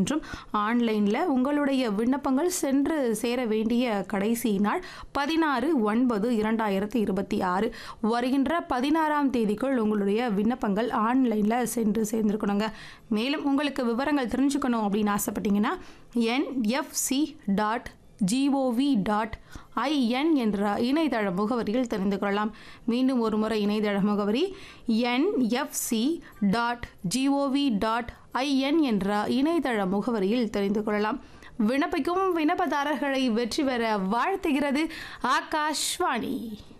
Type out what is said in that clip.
மற்றும் ஆன்லைனில் உங்களுடைய விண்ணப்பங்கள் சென்று சேர வேண்டிய கடைசி நாள் பதினாறு ஒன்பது இரண்டாயிரத்தி இருபத்தி ஆறு வருகின்ற பதினாறாம் தேதிக்குள் உங்களுடைய விண்ணப்பங்கள் ஆன்லைனில் சென்று சேர்ந்துருக்கணுங்க மேலும் உங்களுக்கு விவரங்கள் தெரிஞ்சுக்கணும் அப்படின்னு ஆசைப்பட்டீங்கன்னா N F C dot G O V dot I N என்ற இணையதள முகவரியில் தெரிந்து கொள்ளலாம் மீண்டும் ஒரு முறை இணையதள முகவரி N F C dot G O V dot I N என்ற இணையதள முகவரியில் தெரிந்து கொள்ளலாம் விண்ணப்பிக்கும் விண்ணப்பதாரர்களை வெற்றி பெற வாழ்த்துகிறது ஆகாஷ்வாணி